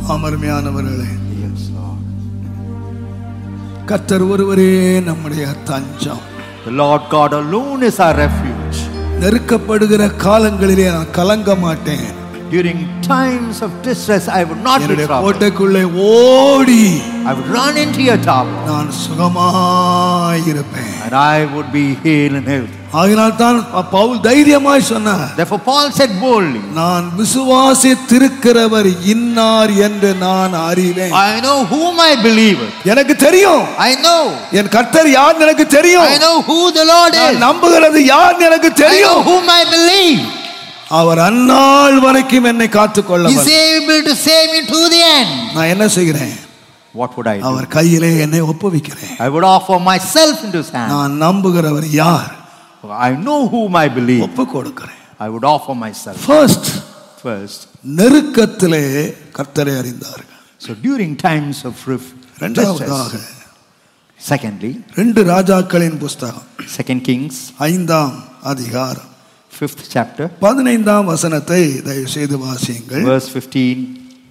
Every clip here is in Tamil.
அமர்மையானவர்களே Yes, Lord. கத்தர் ஒருவரே நம்முடைய தஞ்சம் The Lord God alone is our refuge. நெருக்கப்படுகிற காலங்களிலே நான் கலங்க மாட்டேன் During times of distress, I would not be என்னுடைய troubled. கோட்டைக்குள்ளே ஓடி I would run into your tower நான் சுகமாயிருப்பேன் and I would be healed and healthy. ஆகினால் தான் பவுல் தைரியமாய் சொன்னார் Therefore, Paul said boldly, நான் விசுவாசித்திருக்கிறவர் இன்னார் என்று நான் அறிவேன் I know whom I believe. with. எனக்கு தெரியும் I know. என் கர்த்தர் யார் எனக்கு தெரியும் I know who the Lord நான் is. நம்புகிறது யார் எனக்கு I know தெரியும் whom I believe. அவர் அந்நாள் வரைக்கும் என்னை காத்துக்கொள்ள He's able to save me to the end. நான் என்ன செய்கிறேன் What would I do? அவர் கையிலே என்னை ஒப்புவிக்கிறேன் I would offer myself into his hand. நான் நம்புகிறவர் யார் I know whom I believe. ஒப்பு கொடுக்கிறேன் I would offer myself first first. நெருக்கத்திலே கர்த்தரை அறிந்தார்கள் So during times of ref- இரண்டாவதாக distress. Secondly, ரெண்டு ராஜாக்களின் புஸ்தகம் Second Kings, ஐந்தாம் அதிகாரம் fifth chapter, பதினைந்தாம் வசனத்தை தயவு செய்து வாசியுங்கள் verse 15.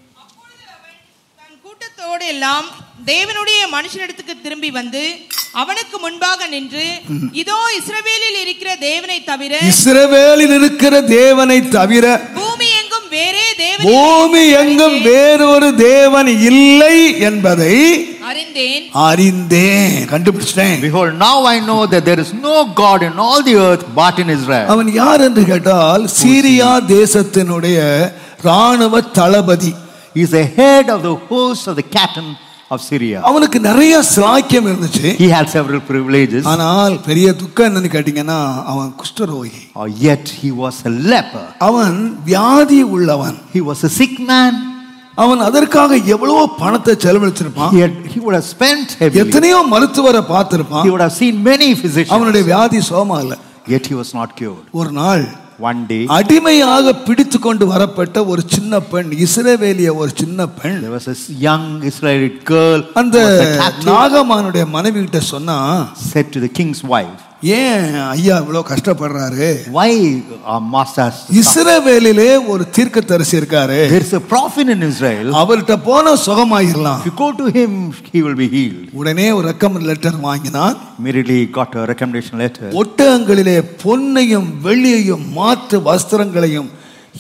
தன் கூட்டத்தோடு எல்லாம் தேவனுடைய மனுஷனிடத்துக்கு திரும்பி வந்து அவனுக்கு முன்பாக நின்று இதோ இஸ்ரவேலில் இருக்கிற தேவனை தவிர இஸ்ரவேலில் இருக்கிற தேவனை தவிர பூமி எங்கும் வேறே தேவன் பூமி எங்கும் வேறொரு தேவன் இல்லை என்பதை அறிந்தேன் அறிந்தேன் கண்டுபிடிச்சிட்டேன் Behold, now I know that there is no God in all the earth but in Israel. அவன் யார் என்று கேட்டால் சீரியா தேசத்தினுடைய ராணுவ தளபதி He is the head of the host of the captain of Syria. அவனுக்கு நிறைய சிலாக்கியம் இருந்துச்சு He had several privileges, ஆனால் பெரிய துக்கம் என்னன்னு கேட்டீங்கன்னா அவன் குஷ்டரோகி or yet he was a leper. அவன் வியாதி உள்ளவன் He was a sick man. அவன் அதற்காக எவ்வளவோ பணத்தை செலவழிச்சிருப்பான் He, had, he would have spent heavily. எத்தனையோ மருத்துவரை பார்த்திருப்பான் He would have seen many physicians. அவனுடைய வியாதி சோமா இல்ல Yet he was not cured. ஒரு நாள் One day, அடிமையாக பிடித்து கொண்டு வரப்பட்ட ஒரு சின்ன பெண் இஸ்ரவேலிய ஒரு சின்ன பெண் there was a young Israelite girl who அந்த was a captive, நாகமானுடைய மனைவி கிட்ட சொன்னா said to the king's wife, ஏன் ஐயா இவ்வளவு கஷ்டப்படுறாரு Why our master has to suffer? இஸ்ரவேலிலே ஒரு தீர்க்கதரிசி இருக்காரு There is a prophet in Israel. அவர்கிட்ட போன சுகமாயிரலாம் If you go to him, he will be healed. உடனே ஒரு ரெக்கமெண்ட் லெட்டர் வாங்கினான் Immediately got a recommendation letter. ஒட்டகங்களிலே பொன்னையும் வெள்ளியையும் மாற்று வஸ்திரங்களையும்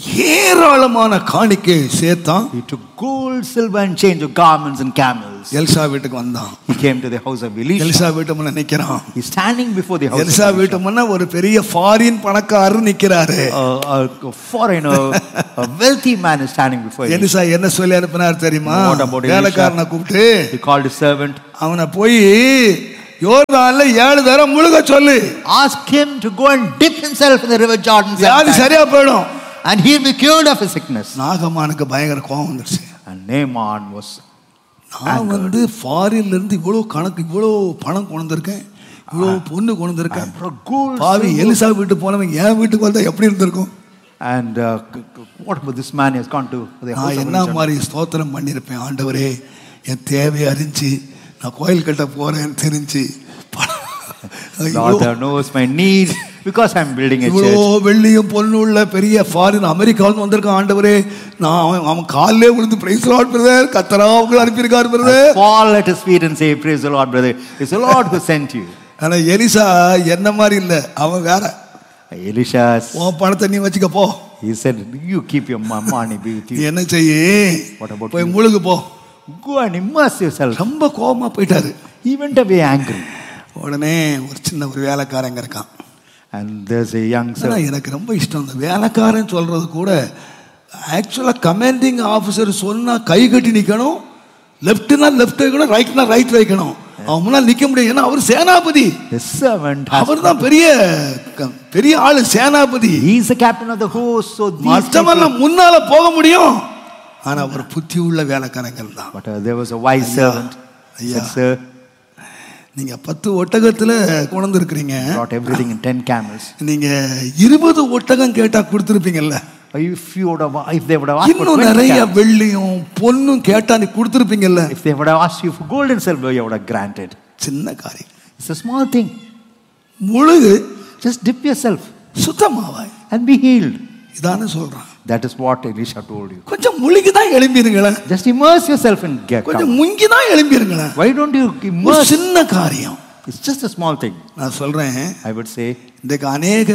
ஏராளமான காணிக்கை சேர்த்தான் He took gold, silver, and change of garments and camels. Elisha வீட்டுக்கு வந்தான் He came to the house of Elisha. Elisha வீட்டு முன்ன நிக்கிறான் He's standing before the house Elisha of வீட்டு Elisha. முன்ன ஒரு பெரிய ஃபாரின் பணக்காரர் நிக்கிறாரு A, a, a foreigner, a wealthy man is standing before Elisha. Elisha என்ன சொல்லி அனுப்பினார் தெரியுமா What about Elisha? வேலைக்காரனை கூப்பிட்டு He called his servant, அவனை போய் யோர்தான்ல ஏழு தரம் முழுக சொல்லு ask him to go and dip himself in the river Jordan. seven வியாதி times, சரியா போயிடும் And he'll be cured of his sickness. நாகமானுக்கு பயங்கர கோபம் வந்துருச்சு And Naaman was நான் வந்து ஃபாரின்ல இருந்து இவ்வளவு கணக்கு இவ்வளவு பணம் கொண்டு வந்திருக்கேன் இவ்வளவு பொண்ணு கொண்டு வந்திருக்கேன் brought gold, பாவி silver. எலிசா வீட்டு போனவன் என் வீட்டுக்கு வந்தா எப்படி இருந்திருக்கும் And uh, c- c- what about this man? He has gone to the house நான் of என்ன Elisha. மாதிரி ஸ்தோத்திரம் பண்ணியிருப்பேன் ஆண்டவரே என் தேவையை அறிஞ்சு நான் கோயில் கட்ட போறேன்னு தெரிஞ்சு Lord, thou knows my need because I'm building a இவ்வளோ church. வெள்ளியும் பொண்ணு உள்ள பெரிய ஃபாரின் அமெரிக்காவில் வந்திருக்கான் ஆண்டவரே நான் அவன் அவன் காலிலே விழுந்து பிரைஸ் லார்ட் பிரதர் கத்தரா உங்களை அனுப்பியிருக்காரு I brother fall at his feet and say, Praise the Lord, brother. It's the Lord who sent you. ஆனா எலிசா என்ன மாதிரி இல்ல அவன் வேற Elisha, உன் பணத்தை நீ வச்சுக்க போ he said, You keep your mo- money be with நீ you. என்ன செய்ய What about போய் you? முழுகு போ Go and immerse yourself. ரொம்ப கோபமா போயிட்டாரு He went away angry. உடனே ஒரு சின்ன ஒரு வேலைக்காரங்க இருக்கான் And there's a young ஆனா servant. எனக்கு ரொம்ப இஷ்டம் இந்த வேலைக்காரன் சொல்றது கூட ஆக்சுவலா கமாண்டிங் ஆஃபீஸர் சொன்னா கை கட்டி நிக்கணும் லெஃப்ட்னா லெஃப்ட் வைக்கணும் ரைட்னா ரைட் வைக்கணும் அவன் முன்னால் நிக்க முடியும் ஏன்னா அவர் சேனாபதி The servant has. அவர் தான் பெரிய க- பெரிய ஆளு சேனாபதி He's the captain of the host. So these people, மற்றவன் முன்னால போக முடியும் ஆனா ஒரு புத்தி உள்ள வேலைக்காரங்கள் தான் But uh, there was a wise servant. ஐயா. Said, Sir, நீங்க பத்து ஒட்டகத்துல கொண்டு இருக்கிறீங்க brought everything in 10 camels. நீங்க இருபது ஒட்டகம் கேட்டா கொடுத்துருப்பீங்கல்ல If you would have, if they would have asked for இன்னும் 20 நிறைய camels, வெள்ளியும் பொன்னும் கேட்டா நீ கொடுத்துருப்பீங்கல்ல if they would have asked you for gold and silver, you would have granted. சின்ன காரியம் It's a small thing. முழுகு Just dip yourself சுத்தமாவாய் and be healed. இதானே சொல்றான் That is what Elisha told you. கொஞ்சம் முழுகி தான் எழும்பிருங்களேன் Just immerse yourself in get கொஞ்சம் முங்கி தான் எழும்பிருங்களேன் Why don't you ஒரு immerse? சின்ன காரியம் It's just a small thing. நான் சொல்றேன் I would say இன்றைக்கு அநேக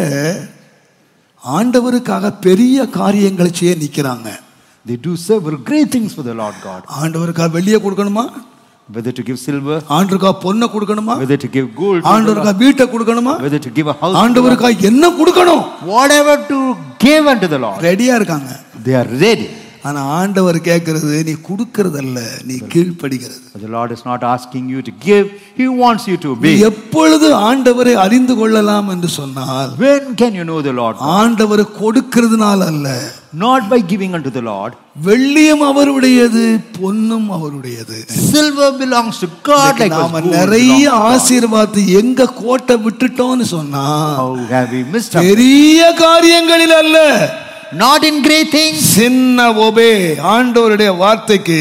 ஆண்டவருக்காக பெரிய காரியங்களை செய்ய நிக்கிறாங்க they do several great things for the Lord God. ஆண்டவருக்காக வெள்ளியை கொடுக்கணுமா Whether to give silver, ஆண்டவருக்காக பொண்ணை கொடுக்கணுமா whether to give gold, to the ஆண்டவருக்காக வீட்டை கொடுக்கணுமா Lord, whether to give a house, to the Lord, ஆண்டவருக்காக என்ன கொடுக்கணும் whatever to give unto the Lord, ரெடியா இருக்காங்க they are ready. ஆனா ஆண்டவர் கேட்கறது நீ கொடுக்கறதல்ல நீ கீழ்ப்படுகிறது But the Lord is not asking you to give, He wants you to நீ obey. எப்பொழுது ஆண்டவரை அறிந்து கொள்ளலாம் என்று சொன்னால் When can you know the Lord? ஆண்டவர் கொடுக்கிறதுனால அல்ல Not by giving unto the Lord. வெள்ளியும் அவருடையது பொன்னும் அவருடையது Silver belongs to God இன்னைக்கு like நாம gold நிறைய belongs to God. ஆசீர்வாதத்தை எங்க கோட்டை விட்டுட்டோம்னு சொன்னா How have we missed out? பெரிய காரியங்களில் அல்ல Not in great things. சின்ன ஒபே ஆண்டவருடைய வார்த்தைக்கு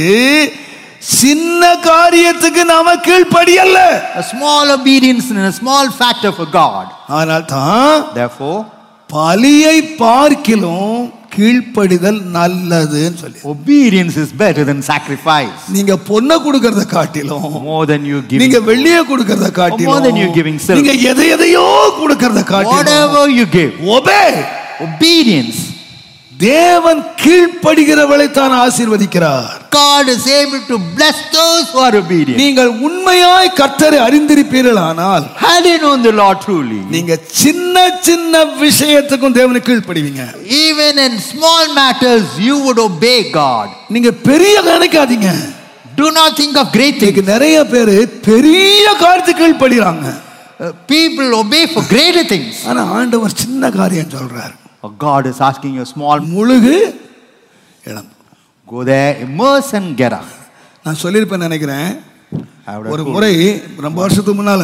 சின்ன காரியத்துக்கு நாம கீழ்ப்படியல்ல A small obedience and a small factor for God. ஆனால் தான் Therefore, பலியை பார்க்கிலும் கீழ்ப்படிதல் நல்லதுன்னு சொல்லி obedience is better than sacrifice. நீங்க பொண்ணை கொடுக்கறத காட்டிலும் More than you give. நீங்க வெள்ளிய கொடுக்கறத More than you காட்டிலும் giving silver. நீங்க எதை எதையோ கொடுக்கறத காட்டிலும் Whatever you give. Obey Obedience. தேவன் கீழ்ப்படுகிறவளை தான் ஆசீர்வதிக்கிறார் God is able to bless those who are obedient. நீங்கள் உண்மையாய் கர்த்தரை அறிந்திருப்பீர்கள் ஆனால் Had you known the Lord truly, நீங்க சின்ன சின்ன விஷயத்துக்கும் தேவனுக்கு கீழ்ப்படுவீங்க even in small matters, you would obey God. நீங்க பெரிய நினைக்காதீங்க Do not think of great இன்னைக்கு things. நிறைய பேரு பெரிய காரியத்துக்கு கீழ்ப்படுகிறாங்க Uh, people obey for greater things. ஆனா ஆண்டவர் சின்ன காரியம் சொல்றார் Uh, God is asking you a small, முழுகு இடம் go there, immerse and get up. நான் சொல்லியிருப்பேன் நினைக்கிறேன் I would have ஒரு told முறை ரொம்ப வருஷத்துக்கு முன்னால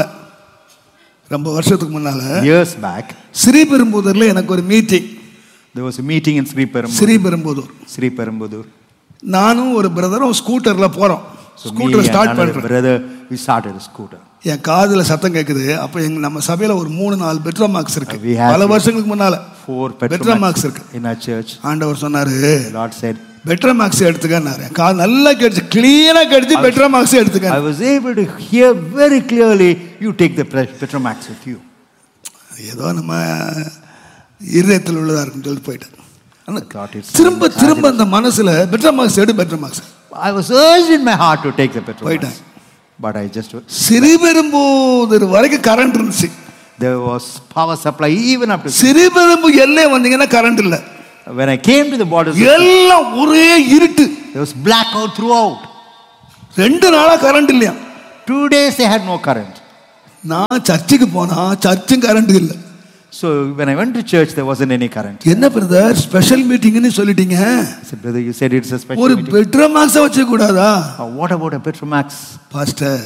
ரொம்ப வருஷத்துக்கு முன்னால years back, ஸ்ரீபெரும்புதூர்ல எனக்கு ஒரு meeting there was a meeting in Sri Perumbudur. Sriperumbudur Sri Perumbudur. நானும் ஒரு பிரதரும் ஸ்கூட்டர்ல போறோம் So me scooter and start another பண்றேன் brother, we started a scooter. என் காதுல சத்தம் கேக்குது அப்ப எங்க நம்ம சபையில ஒரு மூணு நாலு பெட்ரோ மார்க்ஸ் இருக்கு We have பல வருஷங்களுக்கு முன்னால Four பெட்ரோ petrol மார்க்ஸ் இருக்கு in our church. ஆண்டவர் சொன்னாரு The Lord said, Petromax எடுத்துக்கன்னாரு என் காது நல்லா கேட்டுச்சு கிளீனா கேட்டுச்சு பெட்ரோ மார்க்ஸ் எடுத்துக்க I was able to hear very clearly, you take the Pe- Petromax with you. ஏதோ நம்ம இருதயத்தில் உள்ளதா இருக்குன்னு சொல்லிட்டு போயிட்டேன் ஆனா Thought it's திரும்ப திரும்ப அந்த மனசுல பெட்ரோ மார்க்ஸ் எடு Petromax I was urged in my heart to take the Petromax. போயிட்டேன். But I just, சிறுபெரும்பூதர் வரைக்கும் கரண்ட் இருந்துச்சு there was power supply even up to. சிறுபெரும்பு எல்லை வந்தீங்கன்னா கரண்ட் இல்ல When I came to the borders, எல்லாம் ஒரே இருட்டு there was blackout throughout. ரெண்டு நாளா கரண்ட் இல்லையா Two days they had no current. நான் சர்ச்சுக்கு போனா சர்ச்சும் கரண்ட் இல்ல So when I went to church, there wasn't any current. என்ன பிரதர் ஸ்பெஷல் மீட்டிங்னு சொல்லிட்டீங்க I said, brother, you said it's a special ஒரு meeting. பெட்ரோ மார்க்ஸை வச்சுக்க கூடாதா Uh, what about a Petromax? Pastor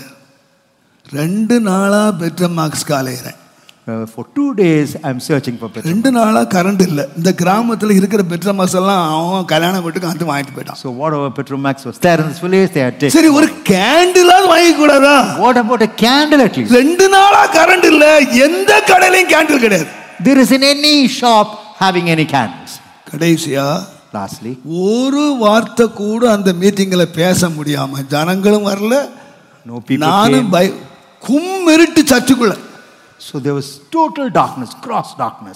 ரெண்டு நாளா பெட்ரோ மார்க்ஸ் காலையிறேன் Uh, for two days, I'm searching for Petromax. ரெண்டு நாளா கரண்ட் இல்ல இந்த கிராமத்துல இருக்கிற பெட்ரோ மார்க்ஸ் எல்லாம் அவன் கல்யாணம் வீட்டுக்கு வந்து வாங்கிட்டு போயிட்டான் So whatever Petromax was there in this village, they had taken. சரி ஒரு கேண்டிலாவது வாங்கிக்க கூடாதா What about a candle at least? ரெண்டு நாளா கரண்ட் இல்ல எந்த கடையிலையும் கேண்டில் கிடையாது There isn't any shop having any candles. கடைசியா Lastly, ஒரு வார்த்தை கூட அந்த மீட்டிங்ல பேச முடியாம ஜனங்களும் வரல no people நானும் came. பய கும்மிருட்டு சர்ச்சுக்குள்ள So there was total darkness, gross darkness.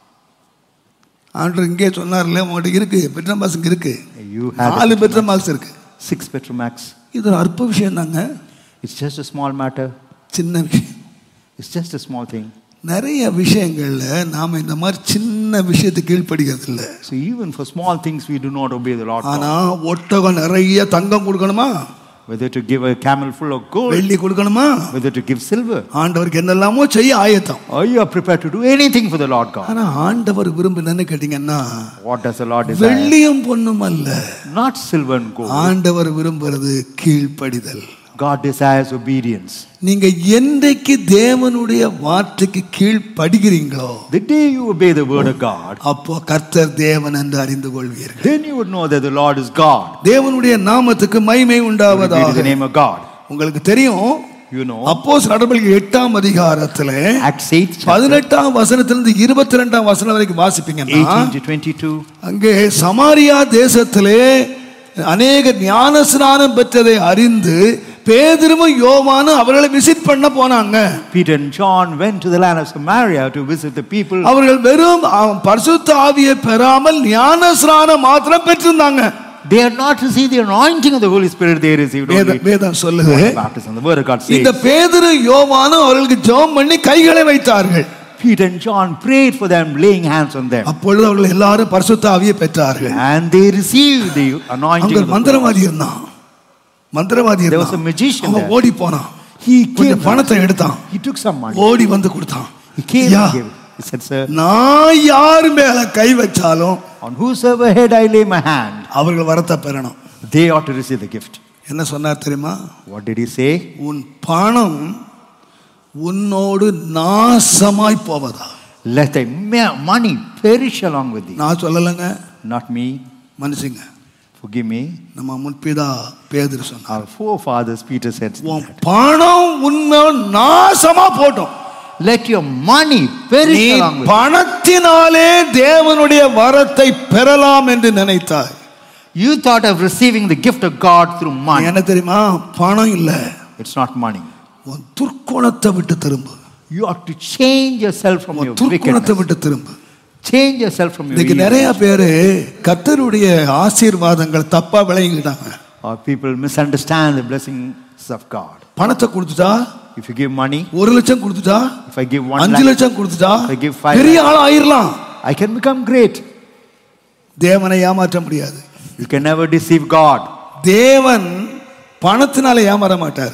ஆண்டவர் இங்கே சொன்னார்ல உங்கள்கிட்ட இருக்கு பெட்ரோல் மார்க்ஸ் இங்க இருக்கு You have நாலு பெட்ரோல் மார்க்ஸ் இருக்கு six Petromax. இது ஒரு அற்ப விஷயம் தாங்க It's just a small matter. சின்ன விஷயம் It's just a small thing. நிறைய விஷயங்கள்ல நாம இந்த மாதிரி சின்ன விஷயத்துக்கு கீழ்ப்படுகிறது இல்ல So even for small things, we do not obey the Lord. God. ஆனா ஒட்டகம் நிறைய தங்கம் கொடுக்கணுமா Whether to give a camel full of gold, வெள்ளி கொடுக்கணுமா whether to give silver. ஆண்டவருக்கு என்னெல்லாமோ செய்ய ஆயத்தம் Or you are prepared to do anything for the Lord God. ஆனா ஆண்டவர் விரும்பினன்னு கேட்டீங்கன்னா What does the Lord desire? வெள்ளியும் பொண்ணும் அல்ல Not silver and gold. ஆண்டவர் விரும்புறது கீழ்ப்படிதல் God desires obedience. நீங்க என்றைக்கு தேவனுடைய வார்த்தைக்கு கீழ்ப்படுகிறீங்களோ The day you obey the word of God, அப்போ கர்த்தர் தேவன் என்று அறிந்து கொள்வீர்கள் then you would know that the Lord is God. தேவனுடைய நாமத்துக்கு மகிமை Glory be to உண்டாவதாக the name of God. உங்களுக்கு தெரியும் You know, அப்போஸ் நடவடிக்கை எட்டாம் அதிகாரத்துல Acts 8, chapter பதினெட்டாம் வசனத்திலிருந்து இருபத்தி ரெண்டாம் வசனம் வரைக்கும் வாசிப்பீங்கன்னா 18 to 22. அங்கே சமாரியா தேசத்திலே அநேக ஞான ஸ்நானம் பெற்றதை அறிந்து பேதிருமும் யோவானும் அவர்களை விசிட் பண்ண போனாங்க Peter and John went to the land of Samaria to visit the people. அவர்கள் வெறும் அஹ், பரிசுத்த ஆவியை பெறாமல் ஞான ஸ்நானம் மாத்திரம் பெற்றிருந்தாங்க They had not received the anointing of the Holy Spirit, they received வேத- only வேதம் சொல்லுது baptism. The word of God இந்த says. பேதுரு யோவானும் அவர்களுக்கு ஜெபம் பண்ணி கைகளை வைத்தார்கள் Peter and John prayed for them, laying hands on them. அப்பொழுது அவர்கள் எல்லாரும் பரிசுத்த ஆவியை பெற்றார்கள் And they received the anointing அங்க of the மந்திரவாதி இருந்தான் மந்திரவாதி There was a இருந்தான் magician அவன் there. ஓடி போனான் He கொஞ்சம் came. பணத்தை எடுத்தான் He took some money. ஓடி வந்து கொடுத்தான் He came ஐயா, and gave. He said, Sir, நான் யார் மேல கை வச்சாலும் on whosoever head I lay my hand, அவர்கள் வரத்தை பெறணும் they ought to receive the gift. என்ன சொன்னார் தெரியுமா What did he say? உன் பணம் உன்னோடு நாசமாய் போவதா Let thy ma- money perish along with thee. நான் சொல்லலைங்க Not me. மனுஷங்க Forgive me. நம்ம முன்பிதா பேதுரு சொன்னார் Our forefathers, Peter said, உன் பணம் உண்மையோடு நாசமா போட்டோம் Let your money நீ perish along with thee. பணத்தினாலே தேவனுடைய வரத்தை பெறலாம் என்று நினைத்தாய் You thought of receiving the gift of God through money. என்ன தெரியுமா பணம் இல்ல It's not money. உன் துர்க்குணத்தை விட்டு திரும்பு You ought to change yourself from உன் your துர்க்குணத்தை wickedness. விட்டு திரும்பு Change yourself from your இன்னைக்கு evil. நிறைய பேரு கத்தருடைய ஆசீர்வாதங்கள் தப்பா விளங்கிக்கிட்டாங்க Or people misunderstand the blessings of God. பணத்தை கொடுத்துட்டா If you give money, ஒரு லட்சம் கொடுத்துட்டா if I give one அஞ்சு lakh, லட்சம் கொடுத்துட்டா I give five பெரிய ஆள் ஆயிரலாம் I can become great. தேவனை ஏமாற்ற முடியாது You can never deceive God. தேவன் பணத்தினால ஏமாற மாட்டார்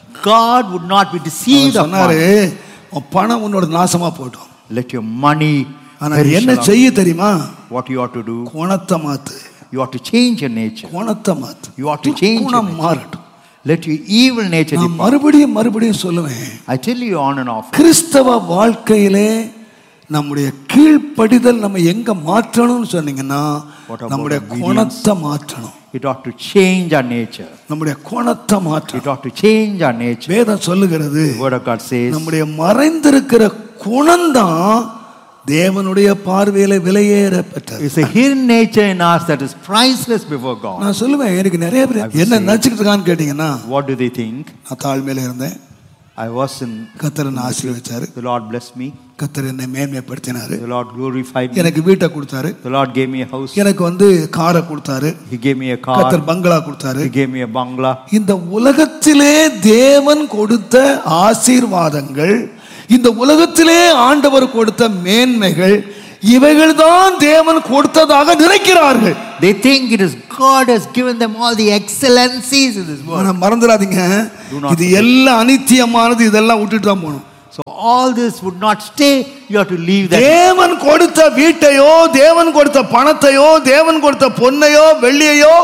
God would not be deceived our of சொன்னாரு money. உன் பணம் உன்னோட நாசமா போட்டும் Let your money ஆனா perish என்ன along. செய்ய தெரியுமா What you ought to do, குணத்தை மாத்து you ought to change your nature. குணத்தை மாத்து You ought to change குணம் your மாறட்டும் Let your evil nature நான் depart. மறுபடியும் மறுபடியும் சொல்லுவேன் I tell you on and off. கிறிஸ்தவ வாழ்க்கையிலே நம்முடைய கீழ்ப்படிதல் நம்ம எங்க மாற்றணும்னு சொன்னீங்கன்னா What about நம்முடைய obedience? குணத்தை மாற்றணும் It ought to change our nature. நம்முடைய குணத்தை It மாற்றணும் ought to change our nature. வேதம் சொல்லுகிறது The word of God says, நம்முடைய மறைந்திருக்கிற குணம்தான் தேவனுடைய பார்வையில விலையேற பெற்றது it's a hidden nature in us that is priceless before God. நான் சொல்லுவேன் எனக்கு நிறைய பேர் I will என்ன say- நினைச்சுக்கிட்டு இருக்கான்னு கேட்டீங்கன்னா What do they think? நான் தாழ்மையில இருந்தேன் I was in, கத்தர் என்ன ஆசீர்வதிச்சாரு the Lord blessed me, கத்தர் என்னை மேன்மைப்படுத்தினாரு the Lord glorified me, எனக்கு வீட்டை கொடுத்தாரு the Lord gave me a house, எனக்கு வந்து காரை கொடுத்தாரு He gave me a car, கத்தர் பங்களா கொடுத்தாரு He gave me a bungalow. இந்த உலகத்திலே தேவன் கொடுத்த ஆசீர்வாதங்கள் இந்த உலகத்திலே ஆண்டவர் கொடுத்த மேன்மைகள் இவைகள்தான் தேவன் கொடுத்ததாக நினைக்கிறார்கள் They think it is God has given them all the excellencies in this world. ஆனா மறந்துடாதீங்க Do not இது எல்லாம் அனித்தியமானது இதெல்லாம் விட்டுட்டு தான் போகணும் So all this would not stay. You have to leave that. தேவன் கொடுத்த வீட்டையோ தேவன் கொடுத்த பணத்தையோ தேவன் கொடுத்த பொன்னையோ வெள்ளியையோ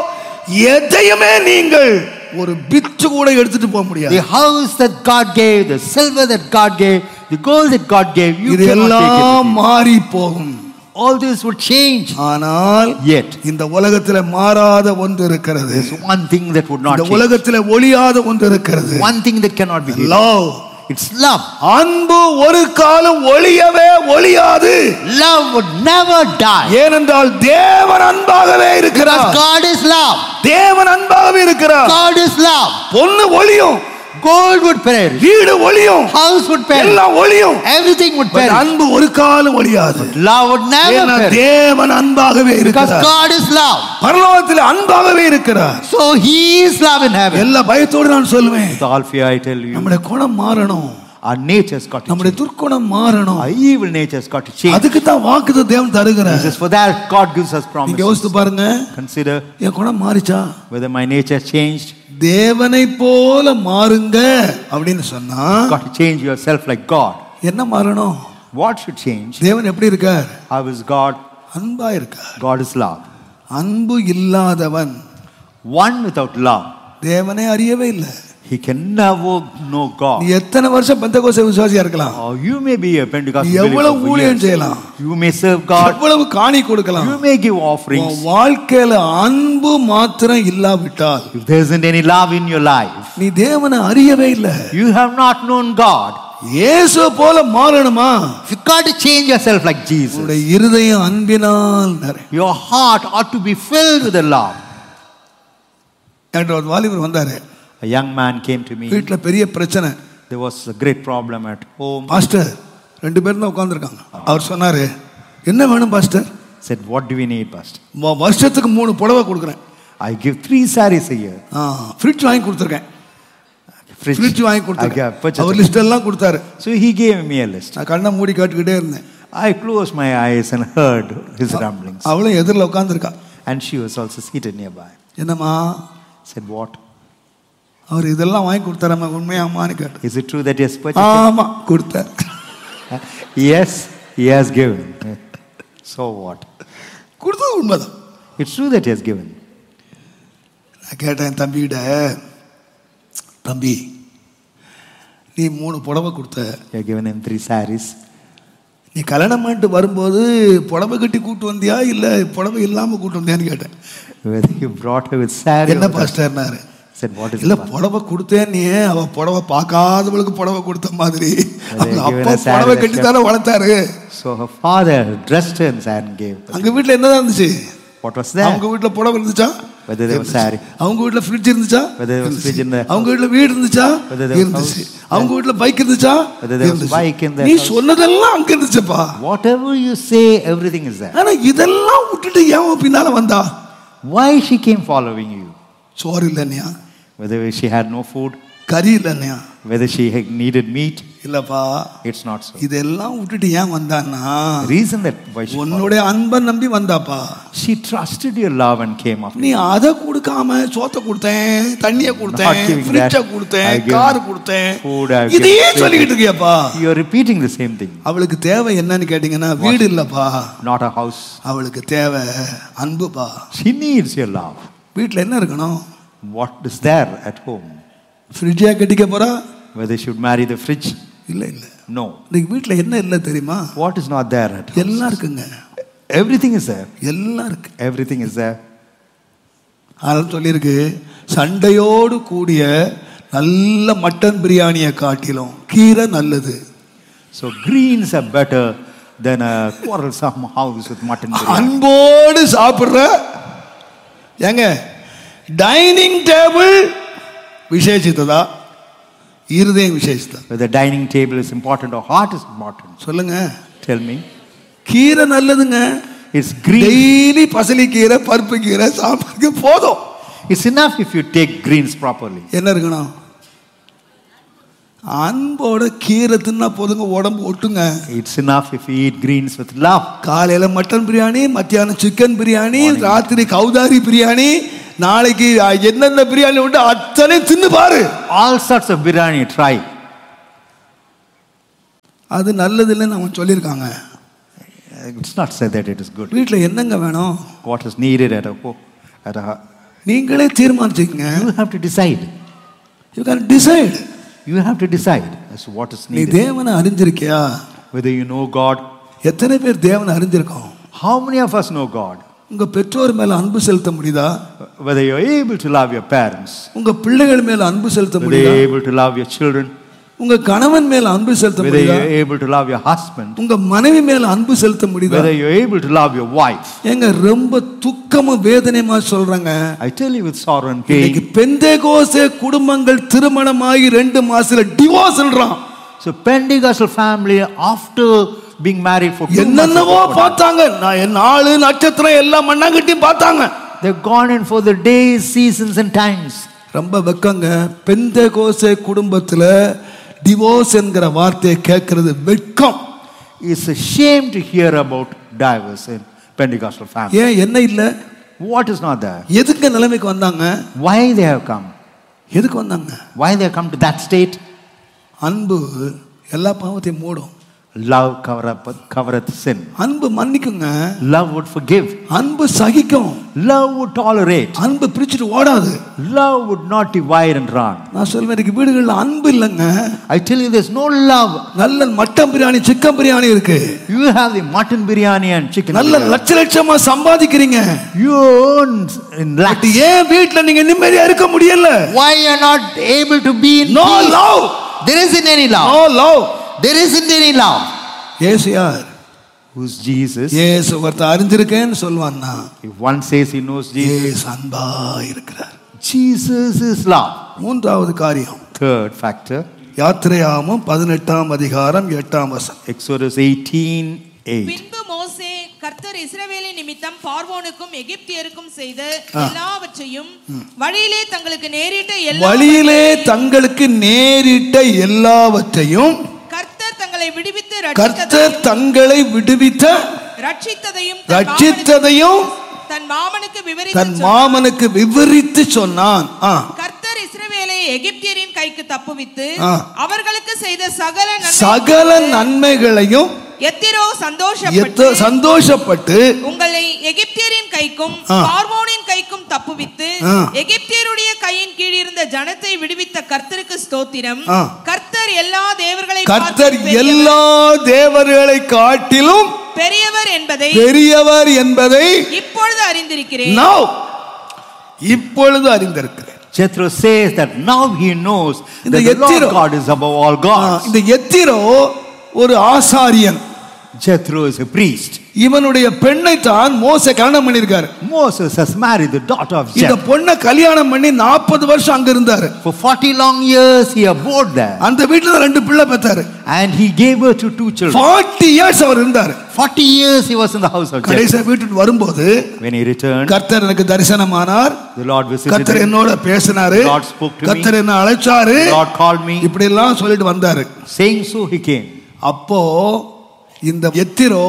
எதையுமே நீங்கள் ஒரு பிச்சு கூட எடுத்துட்டு போக முடியாது The house that God gave, the silver that God gave, the gold that God gave, you இது cannot take it. எல்லாம் with you. மாறி போகும் All this would change. ஆனால் Yet, இந்த உலகத்துல மாறாத ஒன்று இருக்கிறது there's one thing that would not இந்த change. உலகத்துல ஒளியாத ஒன்று இருக்கிறது One thing that cannot be hidden. Love. It's love. அன்பு ஒரு காலம் ஒளியவே ஒளியாது Love would never die. ஏனென்றால் தேவன் அன்பாகவே Because இருக்கிறார் God is love. தேவன் அன்பாகவே இருக்கிறார் God is love. பொண்ணு ஒளியும் Gold would perish. வீடு ஒளியும் House would perish. எல்லாம் ஒளியும் Everything would But perish. அன்பு ஒரு காலம் ஒளியாது Love would never ஏன்னா perish. தேவன் அன்பாகவே Because இருக்கிறார் God is love. பரலோகத்தில் அன்பாகவே இருக்கிறார் So He is love in heaven. எல்லா பயத்தோடு நான் சொல்லுவேன் With all fear, I tell you, நம்முடைய குணம் மாறணும் our nature's got to நம்முடைய change. துர்க்குணம் மாறணும் Our evil nature's got to change. அதுக்கு தான் வாக்குத்த தேவன் தருகிறார் Just for that, God gives us நீங்க promises. யோசித்து பாருங்க Consider என் குணம் மாறிச்சா whether my nature changed. தேவனை போல மாறுங்க அப்படின்னு சொன்னா Got to change yourself like God. என்ன மாறணும் What should change? தேவன் எப்படி இருக்கார் How is God? அன்பா இருக்கார் God is love. அன்பு இல்லாதவன் One without love. தேவனை அறியவே இல்லை He can never know நீ God. எத்தனை வருஷம் பெந்தகோச விசுவாசியா இருக்கலாம் Or you may be a Pentecostal நீ believer எவ்வளவு for ஊழியம் years. செய்யலாம் You may serve God. எவ்வளவு காணி கொடுக்கலாம் You may give உன் offerings. வாழ்க்கையில அன்பு மாத்திரம் இல்லாவிட்டால் If there isn't any love in your life, நீ தேவனை அறியவே இல்லை you have not known God. இயேசு போல மாறணுமா You got to change yourself like Jesus. உன்னுடைய இருதயம் அன்பினால் நிறை Your heart ought to be filled with the love. என்கிட்ட ஒரு வாலிபர் வந்தாரு A young man came to me. வீட்டுல பெரிய பிரச்சனை There was a great problem at home. Pastor ரெண்டு பேரும் தான் உட்காந்துருக்காங்க அவர் சொன்னாரு என்ன வேணும் pastor Said, What do we need, Pastor? வ- வருஷத்துக்கு மூணு புடவை கொடுக்குறேன் I give three saris a year. ஆ ஃப்ரிட்ஜ் வாங்கி கொடுத்துருக்கேன் Fridge. ஃப்ரிட்ஜ் வாங்கி I கொடுத்துருக்கேன் got purchased அவர் a- லிஸ்ட் எல்லாம் கொடுத்தாரு So he gave me a list. நான் கண்ணை மூடி காட்டுக்கிட்டே இருந்தேன் I closed my eyes and heard his rumblings. அவளும் எதிரில் உட்காந்துருக்கா And she was also seated nearby. என்னம்மா Said, What? அவர் இதெல்லாம் வாங்கி கொடுத்தாரம்மா உண்மையாம்மான்னு கேட்டேன் Is it true that he has purchased? it? ஆமா கொடுத்தார் yes, he has given. so what? கொடுத்தது உண்மைதான் It's true that he has given. நான் கேட்டேன் தம்பிகிட்ட தம்பி நீ மூணு புடவை கொடுத்த You have given him three saris. நீ கல்யாணம் பண்ணிட்டு வரும்போது புடவை கட்டி கூட்டு வந்தியா இல்ல புடவை இல்லாம கூட்டு வந்தியான்னு கேட்டேன் Whether you brought her with sari என்ன or பாஸ்டர்னாரு said, What is இல்ல it? புடவை கொடுத்தேன் நீ அவ புடவை பார்க்காதவளுக்கு புடவை கொடுத்த மாதிரி அவங்க given அப்பா a saree புடவை that கட்டி தானே வளர்த்தாரு So her father dressed her in sari and gave. her. அங்க வீட்டுல என்னதான் இருந்துச்சு What was that? அவங்க வீட்டுல புடவை இருந்துச்சா Whether there was இருந்துச்சு. saree. அவங்க வீட்டுல ஃப்ரிட்ஜ் இருந்துச்சா Whether there was இருந்துச்சு. fridge in the அவங்க வீட்டுல வீடு இருந்துச்சா Whether there was இருந்துச்சு house. அவங்க வீட்டுல பைக் இருந்துச்சா Whether there was இருந்துச்சு. bike in the நீ house. சொன்னதெல்லாம் அங்க இருந்துச்சுப்பா Whatever you say, everything is there. ஆனா இதெல்லாம் விட்டுட்டு ஏன் உன் பின்னால வந்தா Why she came following you? சோறு இல்லைன்னையா Whether she had no food, கறி இல்லைன்னையா whether she had needed meat, இல்லப்பா it's not so. இதெல்லாம் விட்டுட்டு ஏன் வந்தான்னா The reason that why she, followed- உன்னுடைய அன்பை நம்பி வந்தாப்பா she trusted your love and came after நீ you. அதை கொடுக்காம சோத்தை கொடுத்தேன் தண்ணிய Not கொடுத்தேன் giving ஃப்ரிட்ஜ that. கொடுத்தேன் I give கார் கொடுத்தேன் food, I இதையே give- சொல்லிக்கிட்டு இருக்கியப்பா You are repeating the same thing. அவளுக்கு தேவை என்னன்னு கேட்டீங்கன்னா வீடு இல்லப்பா Not a house. அவளுக்கு தேவை அன்புப்பா She needs your love. வீட்டில் என்ன இருக்கணும் What is there at home? ஃப்ரிட்ஜா கட்டிக்க போறா Whether she should marry the fridge? இல்ல இல்ல No. இன்னைக்கு வீட்டில் என்ன இல்லை தெரியுமா What is not there at home? எல்லாம் இருக்குங்க Everything is there. எல்லாம் இருக்கு Everything is there. அதனால சொல்லியிருக்கு சண்டையோடு கூடிய நல்ல மட்டன் பிரியாணியை காட்டிலும் கீரை நல்லது So greens are better than a quarrelsome house with mutton biryani. அன்போடு சாப்பிடுற ஏங்க டைனிங் டேபிள் விசேஷித்ததா இருதயம் விசேஷித்தா Whether dining table is important or heart is important. சொல்லுங்க Tell me. கீரை நல்லதுங்க It's green. டெய்லி பசலி கீரை பருப்பு கீரை சாம்பாருக்கு போதும் It's enough if you take greens properly. என்ன இருக்கணும் அன்போட கீரை தின்னா போதுங்க உடம்பு ஒட்டுங்க It's enough if you eat greens with love. காலையில மட்டன் பிரியாணி மத்தியானம் சிக்கன் பிரியாணி ராத்திரி கௌதாரி பிரியாணி நாளைக்கு அஹ், என்னென்ன பிரியாணி உண்டு அத்தனை தின்னு பாரு All sorts of biryani, try. அது நல்லது இல்லைன்னு அவன் சொல்லியிருக்காங்க It's not said that it is good. வீட்டில் என்னங்க வேணும் What is needed at a home, at a நீங்களே தீர்மானிச்சுக்கங்க you have to decide. You can decide You have to decide as to what is நீ needed. தேவனை அறிஞ்சிருக்கியா Whether you know God. எத்தனை பேர் தேவனை அறிஞ்சிருக்கோம் How many of us know God? உங்க பெற்றோர் மேல அன்பு செலுத்த முடியுதா Whether you're able to love your parents. உங்க பிள்ளைகள் மேல அன்பு செலுத்த Whether முடியுதா you're able to love your children. உங்க கணவன் மேல அன்பு செலுத்த Whether முடியுதா you're able to love your husband. உங்க மனைவி மேல அன்பு செலுத்த முடியுதா Whether you're able to love your wife. ஏங்க ரொம்ப துக்கமும் வேதனையுமா சொல்றாங்க I tell you with sorrow and இன்னைக்கு pain. பெந்தேகோசே குடும்பங்கள் திருமணமாகி ரெண்டு மாசத்துல டிவோர்ஸ்ன்றான் So Pentecostal family after being married for two months. என்னென்னவோ before- பார்த்தாங்க நான் என் நாலு நட்சத்திரம் எல்லாம் மண்ணாங்கட்டியும் பார்த்தாங்க They've gone in for the days, seasons and times. ரொம்ப வெக்கங்க பெந்தேகோசே குடும்பத்துல டிவோர்ஸ் என்கிற வார்த்தையை கேட்கறது வெட்கம் It's a shame to hear about divorce in Pentecostal family. ஏன் என்ன இல்ல What is not there? எதுக்கு நிலைமைக்கு வந்தாங்க Why they have come? எதுக்கு வந்தாங்க Why they have come to that state? அன்பு எல்லா பாவத்தையும் மூடும் Love covereth, covereth sin. அன்பு மன்னிக்குங்க Love would forgive. அன்பு சகிக்கும் Love would tolerate. அன்பு பிரிச்சுட்டு ஓடாது Love would not divide and run. நான் சொல்வேன் இன்னைக்கு வீடுகளில் அன்பு இல்லைங்க I tell you, there's no love. நல்ல மட்டன் பிரியாணி சிக்கன் பிரியாணி இருக்கு You have the mutton biryani and chicken. நல்ல biryani. லட்ச லட்சமா சம்பாதிக்கிறீங்க You earn in but lakhs. ஏன் வீட்டுல நீங்க நிம்மதியா இருக்க முடியல Why you are not able to be in no peace? Love There isn't any love. No love There isn't any love. ஏசு யார் Who's Jesus? ஏசு ஒருத்தர் அறிஞ்சிருக்கேன்னு சொல்லுவான்னா If one says he knows Jesus, ஏசு அன்பா இருக்கிறார் Jesus is love. மூன்றாவது காரியம் Third factor, யாத்திரையாமம் பதினெட்டாம் அதிகாரம் எட்டாம் வசனம் Exodus 18 8. பின்பு மோசே கர்த்தர் இஸ்ரவேலின் நிமித்தம் பார்வோனுக்கும் எகிப்தியருக்கும் செய்த எல்லாவற்றையும் வழியிலே தங்களுக்கு நேரிட்ட எல்லா வழியிலே தங்களுக்கு நேரிட்ட எல்லாவற்றையும் கர்த்தர் தங்களை விடுவித்து கர்த்தர் ரட்சித்ததையும் தங்களை விடுவித்த ரட்சித்ததையும் தன் ரட்சித்ததையும் மாமனுக்கு- தன் மாமனுக்கு விவரித்து தன் சொன்னார். மாமனுக்கு விவரித்து சொன்னான் ஆ கர்த்தர் இஸ்ரவேலை எகிப்தியரின் கைக்கு தப்புவித்து ஆ. அவர்களுக்கு செய்த சகல நன்மை சகல நன்மைகளையும் எத்திரோ எத்த- சந்தோஷப்பட்டு சந்தோஷப்பட்டு உங்களை எகிப்தியரின் கைக்கும் ஆ. பார்வோனின் கைக்கும் தப்புவித்து ஆ. எகிப்தியருடைய கையின் கீழ் இருந்த ஜனத்தை விடுவித்த கர்த்தருக்கு ஸ்தோத்திரம் ஆ. கர்த்தர் எல்லா தேவர்களை கர்த்தர் பார்க்கிலும் பெரியவர். எல்லா தேவர்களை காட்டிலும் பெரியவர் என்பதை பெரியவர் என்பதை இப்பொழுது அறிந்திருக்கிறேன் now இப்பொழுது அறிந்திருக்கிறேன் Jethro says that now he knows இந்த that the Lord எத்திரோ- God is above all ah, gods. இந்த எத்திரோ ஒரு ஆசாரியன் Jethro is a priest. இவனுடைய பெண்ணை தான் மோச கல்யாணம் பண்ணிருக்காரு Moses has married the daughter of இந்த Jethro. பொண்ணை கல்யாணம் பண்ணி நாற்பது வருஷம் அங்க இருந்தாரு For 40 long years he abode there அந்த வீட்டுல தான் ரெண்டு பிள்ளை பெத்தாரு and he gave birth to two children. Forty years அவர் இருந்தாரு 40 years he was in the house of Jethro. கடைசியா வீட்டுக்கு வரும்போது When he returned, கர்த்தர் எனக்கு தரிசனமானார் the Lord visited கர்த்தர் him. என்னோட பேசினாரு God spoke to me. கர்த்தர் என்ன அழைச்சாரு The Lord called me. இப்படி எல்லாம் சொல்லிட்டு வந்தாரு Saying so, he came. அப்போ இந்த எத்திரோ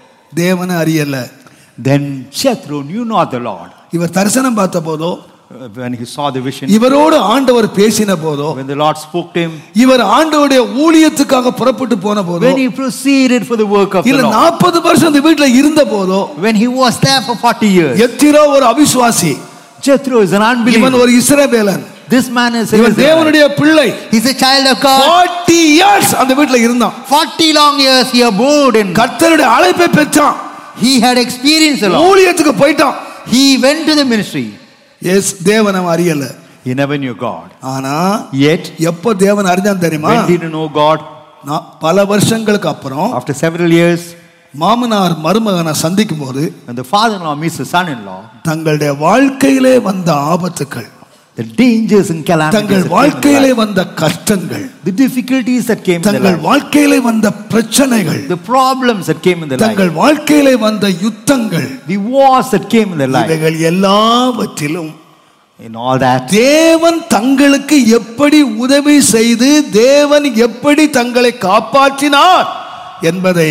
தேவனை அறியல Then Jethro knew not the Lord. இவர் தரிசனம் பார்த்த போதோ Uh, When he saw the vision, இவரோடு ஆண்டவர் பேசின போதோ when the Lord spoke to him, இவர் ஆண்டவருடைய ஊழியத்துக்காக புறப்பட்டு போன போதோ when he proceeded for the work of the இல்ல Lord, நாற்பது வருஷம் இந்த வீட்டுல இருந்த போதோ when he was there for 40 years, எத்திரோ ஒரு அவிசுவாசி Jethro is an இவன் unbeliever. ஒரு இஸ்ரவேலன் This man is an இவன் Israelite. தேவனுடைய பிள்ளை He's a child of God. 40 years அந்த வீட்டுல இருந்தான் 40 long years he abode in. கர்த்தருடைய அழைப்பை பெற்றான் He had experienced the Lord. ஊழியத்துக்கு போயிட்டான் He went to the ministry. Yes தேவன் அவன் அறியல He never knew God. ஆனா Yet, எப்ப தேவன் அறிஞ்சான் தெரியுமா when did he know God? நான் பல வருஷங்களுக்கு அப்புறம் After several years, மாமனார் மருமகனை சந்திக்கும் போது when the father-in-law meets the son-in-law, தங்களுடைய வாழ்க்கையிலே வந்த ஆபத்துக்கள் the dangers and calamities தங்கள் that came in வாழ்க்கையிலே their life, வந்த கஷ்டங்கள் the difficulties that came in their தங்கள் life, வாழ்க்கையிலே வந்த பிரச்சனைகள் the problems that came in their life, தங்கள் வாழ்க்கையிலே வந்த யுத்தங்கள் the wars that came in their life, இவைகள் எல்லாவற்றிலும் in all that, தேவன் தங்களுக்கு எப்படி உதவி செய்து தேவன் எப்படி தங்களை காப்பாற்றினார் என்பதை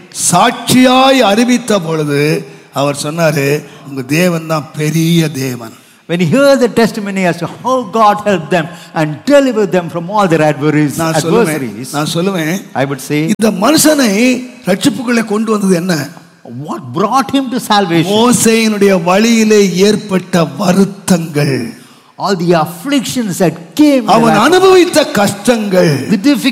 சாட்சியாய் அறிவித்த பொழுது அவர் சொன்னாரு உங்க தேவன் தான் பெரிய தேவன் when he heard the testimony as to how God helped them and delivered them from all their adversaries, நான் சொல்லுவேன் adversaries நான் சொல்லுவேன் I would say, இந்த மனுஷனை ரட்சிப்புக்குள்ளே கொண்டு வந்தது என்ன what brought him to salvation? மோசேயினுடைய வழியிலே ஏற்பட்ட வருத்தங்கள் All the afflictions that came, in அவன் life, அனுபவித்த கஷ்டங்கள் the difficulties